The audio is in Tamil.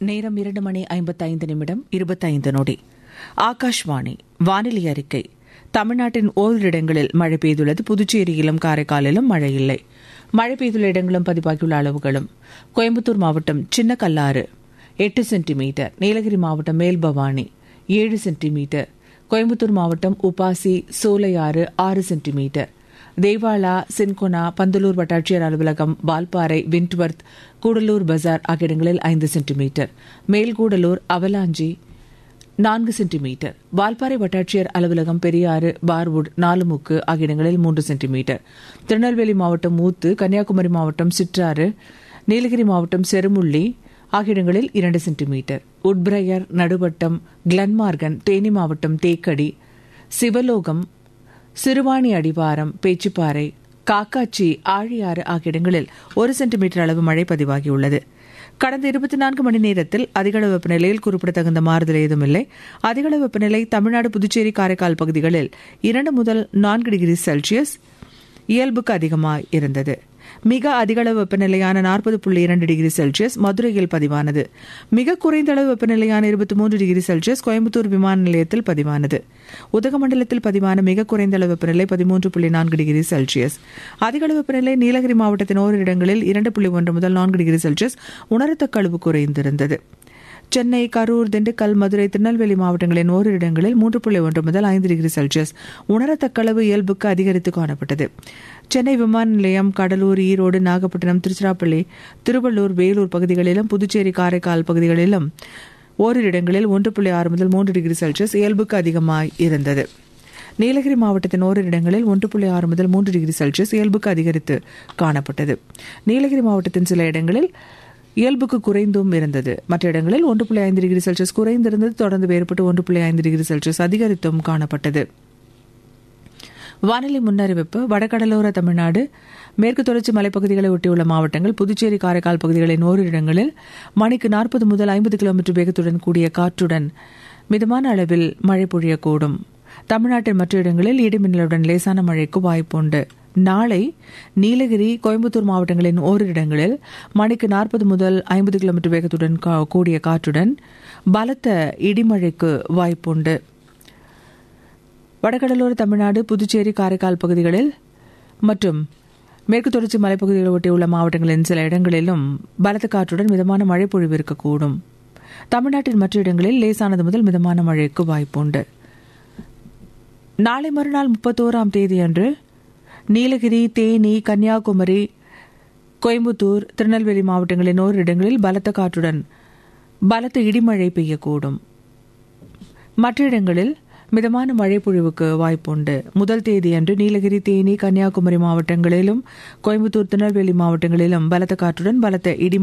நேரம் இரண்டு மணி ஐம்பத்தைந்து நிமிடம் இருபத்தைந்து நொடி ஆகாஷ்வாணி வானிலை அறிக்கை தமிழ்நாட்டின் ஓரிரு இடங்களில் மழை பெய்துள்ளது புதுச்சேரியிலும் காரைக்காலிலும் மழை இல்லை மழை பெய்துள்ள இடங்களும் பதிவாகியுள்ள அளவுகளும் கோயம்புத்தூர் மாவட்டம் சின்ன கல்லாறு எட்டு சென்டிமீட்டர் நீலகிரி மாவட்டம் மேல்பவானி ஏழு சென்டிமீட்டர் கோயம்புத்தூர் மாவட்டம் உபாசி சோலையாறு ஆறு சென்டிமீட்டர் தேவாலா சின்கொனா பந்தலூர் வட்டாட்சியர் அலுவலகம் வால்பாறை விண்ட்வர்த் கூடலூர் பஜார் ஆகிய இடங்களில் ஐந்து சென்டிமீட்டர் மேல்கூடலூர் அவலாஞ்சி நான்கு சென்டிமீட்டர் வால்பாறை வட்டாட்சியர் அலுவலகம் பெரியாறு பார்வுட் நாலுமுக்கு ஆகிய இடங்களில் மூன்று சென்டிமீட்டர் திருநெல்வேலி மாவட்டம் மூத்து கன்னியாகுமரி மாவட்டம் சிற்றாறு நீலகிரி மாவட்டம் செருமுள்ளி ஆகிய இடங்களில் இரண்டு centimetre Woodbriar Naduvattam Glenmorgan Theni மாவட்டம் தேக்கடி சிவலோகம் சிறுவாணி அடிவாரம் பேச்சுப்பாறை காக்காச்சி ஆழியாறு ஆகிய இடங்களில் ஒரு சென்டிமீட்டர் அளவு மழை பதிவாகியுள்ளது கடந்த இருபத்தி நான்கு மணி நேரத்தில் அதிகளவு வெப்பநிலையில் குறிப்பிடத்தகுந்த மாறுதல் ஏதுமில்லை அதிகளவு வெப்பநிலை தமிழ்நாடு புதுச்சேரி காரைக்கால் பகுதிகளில் இரண்டு முதல் நான்கு டிகிரி செல்சியஸ் இயல்புக்கு அதிகமாக இருந்தது மிக அதிகளவு வெப்பநிலையான நாற்பது புள்ளி இரண்டு டிகிரி செல்சியஸ் மதுரையில் பதிவானது மிக குறைந்த அளவு வெப்பநிலையான இருபத்தி மூன்று டிகிரி செல்சியஸ் கோயம்புத்தூர் விமான நிலையத்தில் பதிவானது உதகமண்டலத்தில் பதிவான மிக குறைந்த அளவு வெப்பநிலை பதிமூன்று புள்ளி நான்கு டிகிரி செல்சியஸ் அதிகளவு வெப்பநிலை நீலகிரி மாவட்டத்தின் ஓரிரு இடங்களில் இரண்டு புள்ளி ஒன்று முதல் நான்கு டிகிரி செல்சியஸ் உணரத்தக்க அளவு குறைந்திருந்தது சென்னை கரூர் திண்டுக்கல் மதுரை திருநெல்வேலி மாவட்டங்களின் ஓரிரு இடங்களில் மூன்று புள்ளி ஒன்று முதல் ஐந்து டிகிரி செல்சியஸ் உணரத்தக்க அளவு இயல்புக்கு அதிகரித்து காணப்பட்டது சென்னை விமான நிலையம் கடலூர் ஈரோடு நாகப்பட்டினம் திருச்சிராப்பள்ளி திருவள்ளூர் வேலூர் பகுதிகளிலும் புதுச்சேரி காரைக்கால் பகுதிகளிலும் ஓரிரு இடங்களில் ஒன்று புள்ளி ஆறு முதல் மூன்று டிகிரி செல்சியஸ் இயல்புக்கு அதிகமாய் இருந்தது நீலகிரி மாவட்டத்தின் ஓரிரு இடங்களில் ஒன்று புள்ளி ஆறு முதல் மூன்று டிகிரி செல்சியஸ் இயல்புக்கு அதிகரித்து காணப்பட்டது நீலகிரி மாவட்டத்தின் சில இடங்களில் இயல்புக்கு குறைந்தும் இருந்தது மற்ற இடங்களில் ஒன்று புள்ளி ஐந்து டிகிரி செல்சியஸ் குறைந்திருந்தது தொடர்ந்து வேறுபட்டு ஒன்று புள்ளி ஐந்து டிகிரி செல்சியஸ் அதிகரித்தும் காணப்பட்டது வானிலை முன்னறிவிப்பு வடகடலோர தமிழ்நாடு மேற்கு தொடர்ச்சி மலைப்பகுதிகளை ஒட்டியுள்ள மாவட்டங்கள் புதுச்சேரி காரைக்கால் பகுதிகளின் ஓரிரு இடங்களில் மணிக்கு நாற்பது முதல் ஐம்பது கிலோமீட்டர் வேகத்துடன் கூடிய காற்றுடன் மிதமான அளவில் மழை பொழியக்கூடும் தமிழ்நாட்டின் மற்ற இடங்களில் இடிமின்னலுடன் லேசான மழைக்கு வாய்ப்புண்டு நாளை நீலகிரி கோயம்புத்தூர் மாவட்டங்களின் ஓரிரு இடங்களில் மணிக்கு நாற்பது முதல் ஐம்பது கிலோமீட்டர் வேகத்துடன் கூடிய காற்றுடன் பலத்த இடிமழைக்கு வாய்ப்புண்டு வடகடலோர தமிழ்நாடு புதுச்சேரி காரைக்கால் பகுதிகளில் மற்றும் மேற்கு தொடர்ச்சி மலைப்பகுதிகளை ஒட்டியுள்ள மாவட்டங்களின் சில இடங்களிலும் பலத்த காற்றுடன் மிதமான மழை பொழிவு இருக்கக்கூடும் தமிழ்நாட்டின் மற்ற இடங்களில் லேசானது முதல் மிதமான மழைக்கு வாய்ப்புண்டு நாளை மறுநாள் முப்பத்தோராம் தேதியன்று நீலகிரி தேனி கன்னியாகுமரி கோயம்புத்தூர் திருநெல்வேலி மாவட்டங்களின் ஓரிரு இடங்களில் பலத்த காற்றுடன் பலத்த இடிமழை பெய்யக்கூடும் மற்ற இடங்களில் மிதமான மழை பொழிவுக்கு வாய்ப்புண்டு முதல் தேதியன்று நீலகிரி தேனி கன்னியாகுமரி மாவட்டங்களிலும் கோயம்புத்தூர் திருநெல்வேலி மாவட்டங்களிலும் பலத்த காற்றுடன் பலத்த இடி